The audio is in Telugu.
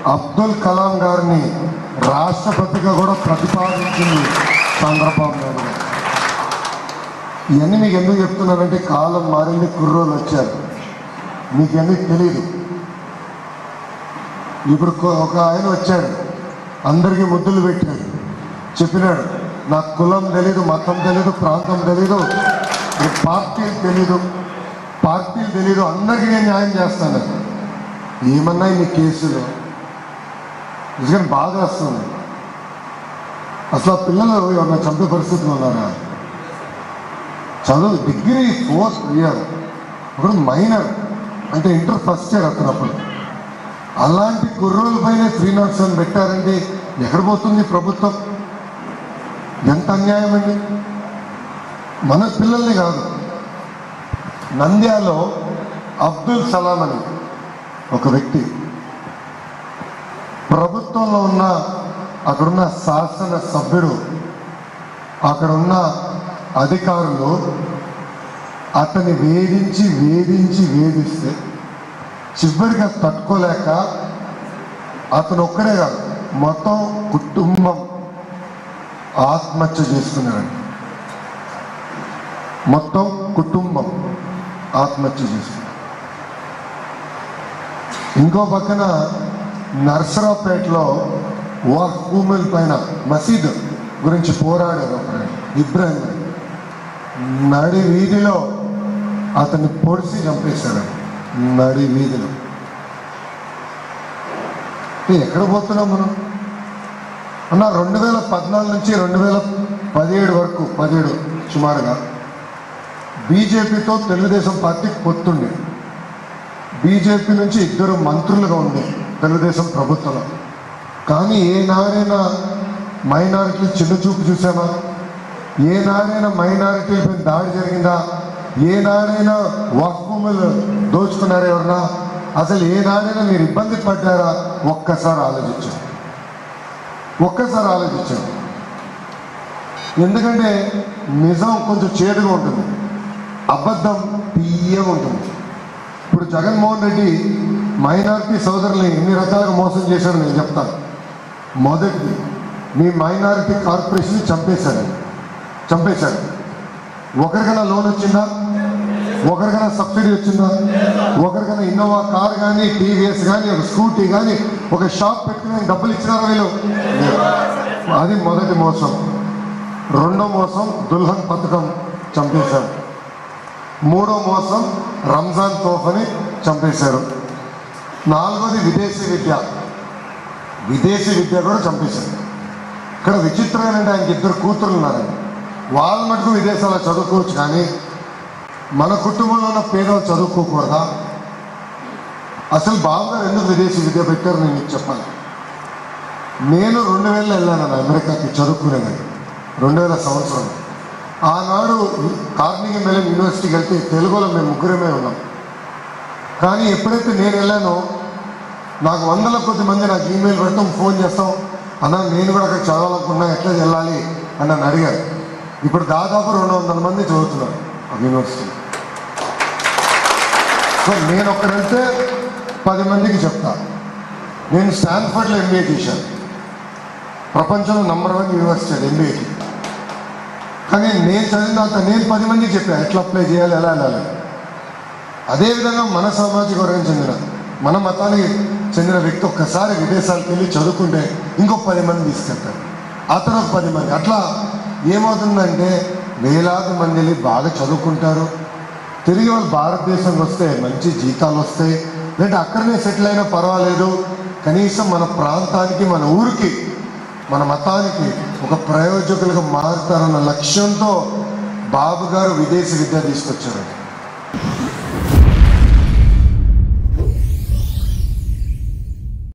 అబ్దుల్ కలాం గారిని రాష్ట్రపతిగా కూడా ప్రతిపాదించింది చంద్రబాబు నాయుడు గారు ఇవన్నీ మీకు ఎందుకు చెప్తున్నానంటే కాలం మారింది కుర్రోలు వచ్చారు మీకు ఎందుకు తెలియదు ఇప్పుడు కొ- ఒక ఆయన వచ్చాడు అందరికీ ముద్దులు పెట్టాడు చెప్పినాడు నాకు కులం తెలీదు మతం తెలీదు ప్రాంతం తెలీదు ఈ పార్టీలు తెలీదు పార్టీలు తెలీదు అందరికీ నేను న్యాయం చేస్తాను ఏమన్నా ఇన్ని కేసులు నిజంగా బాధ వస్తుంది అసలు ఆ పిల్లలు ఎవరన్నా చంపే పరిస్థితులు ఉన్నారా చదువు డిగ్రీ ఫోర్త్ ఇయర్ ఒకడు మైనర్ అంటే ఇంటర్ ఫస్ట్ ఇయర్ అతను అప్పుడు అలాంటి కుర్రోల పైన త్రీ నాట్ సెవెన్ పెట్టారండి ఎక్కడ పోతుంది ప్రభుత్వం ఎంత అన్యాయం అండి మన పిల్లల్ని కాదు నంద్యాలో అబ్దుల్ సలాం అని ఒక వ్యక్తి ప్రభుత్వంలో ఉన్న అక్కడున్న శాసన సభ్యుడు అక్కడున్న అధికారులు అతన్ని వేధించి వేధించి వేధిస్తే చివరిగా తట్టుకోలేక అతను ఒక్కడే కాదు మొత్తం కుటుంబం ఆత్మహత్య చేసుకున్నారండి మొత్తం కుటుంబం ఆత్మహత్య చేసుకున్నారు ఇంకో పక్కన నర్సరావుపేటలో వాక్ భూముల పైన మసీద్ గురించి పోరాడారు ఒకరు ఇబ్రాహిం అని. నడి వీధిలో అతన్ని పొడిచి చంపేశాడు నడి వీధిలో ఏ, ఎక్కడ పోతున్నాం మనం అన్న రెండు వేల పద్నాలుగు నుంచి రెండు వేల పదిహేడు వరకు పదిహేడు సుమారుగా బీజేపీతో తెలుగుదేశం పార్టీ పొత్తుండే బీజేపీ నుంచి ఇద్దరు మంత్రులుగా ఉంది తెలుగుదేశం ప్రభుత్వంలో కానీ ఏనాడైనా మైనారిటీ చిన్న చూపు చూసామా ఏనాడైనా మైనారిటీలపై దాడి జరిగిందా ఏనాడైనా వక్ఫ్ భూములు దోచుకున్నారా ఎవరన్నా అసలు ఏనాడైనా మీరు ఇబ్బంది పడ్డారా ఒక్కసారి ఆలోచించండి ఒక్కసారి ఆలోచించండి ఎందుకంటే నిజం కొంచెం చేదుగా ఉంటుంది అబద్ధం తీయగా ఉంటుంది ఇప్పుడు జగన్మోహన్ రెడ్డి మైనారిటీ సోదరుల్ని ఎన్ని రకాలుగా మోసం చేశాడో నేను చెప్తాను మొదటిది మీ మైనారిటీ కార్పొరేషన్ చంపేశాడు చంపేశాడు ఒకరికైనా లోన్ వచ్చిందా ఒకరికైనా సబ్సిడీ వచ్చిందా ఒకరికైనా ఇన్నోవా కార్ కానీ టీవీఎస్ కానీ ఒక స్కూటీ కానీ ఒక షాప్ పెట్టుకుని డబ్బులు ఇచ్చినారా వీళ్ళు లేదు. అది మొదటి మోసం రెండో మోసం దుల్హన్ పథకం చంపేశారు మూడో మోసం రంజాన్ తోఫని చంపేశారు నాలుగోది విదేశీ విద్య విదేశీ విద్య కూడా చంపేశారు ఇక్కడ విచిత్రం ఏంటంటే ఆయనకి ఇద్దరు కూతురు ఉన్నారండి వాళ్ళ మటుకు విదేశాల్లో చదువుకోవచ్చు కానీ మన కుటుంబంలో ఉన్న పేదలు చదువుకోకూడదా అసలు బాబు గారు ఎందుకు విదేశీ విద్య పెట్టారు నేను మీకు చెప్పాలి నేను రెండు వేలలో వెళ్ళాను అమెరికాకి చదువుకునేదాన్ని రెండు వేల సంవత్సరం ఆనాడు కార్నింగ్ మెలన్ యూనివర్సిటీకి వెళ్తే తెలుగులో మేము ముగ్గురమే ఉన్నాం కానీ ఎప్పుడైతే నేను వెళ్ళానో నాకు వందల కొద్ది మంది నాకు ఈమెయిల్ పెడతాం ఫోన్ చేస్తాం అన్న నేను కూడా అక్కడ చదవాలనుకున్నా ఎట్లా వెళ్ళాలి అని నన్ను అడిగారు ఇప్పుడు దాదాపు రెండు వందల మంది చదువుతున్నారు ఆ యూనివర్సిటీ సో నేను ఒక్కడ వెళ్తే పది మందికి చెప్తా నేను స్టాన్ఫర్డ్లో ఎంబీఏ చేశాను ప్రపంచంలో నంబర్ వన్ యూనివర్సిటీ అది ఎంబీఏకి కానీ నేను చదివినాక నేను పది మందికి చెప్పాను ఎట్లా అప్లై చేయాలి ఎలా వెళ్ళాలి అదేవిధంగా మన సామాజిక వర్గం చెందిన మన మతానికి చెందిన వ్యక్తి ఒక్కసారి విదేశాలకు వెళ్ళి చదువుకుంటే ఇంకో పది మంది తీసుకెళ్తారు అతను ఒక పది మంది అట్లా ఏమవుతుందంటే వేలాది మంది వెళ్ళి బాగా చదువుకుంటారు తిరిగి వాళ్ళు భారతదేశంకి వస్తే మంచి జీతాలు వస్తాయి లేదంటే అక్కడనే సెటిల్ అయినా పర్వాలేదు కనీసం మన ప్రాంతానికి మన ఊరికి మన మతానికి ఒక ప్రయోజకులుగా మారుతారన్న లక్ష్యంతో బాబు గారు విదేశీ విద్య తీసుకొచ్చారు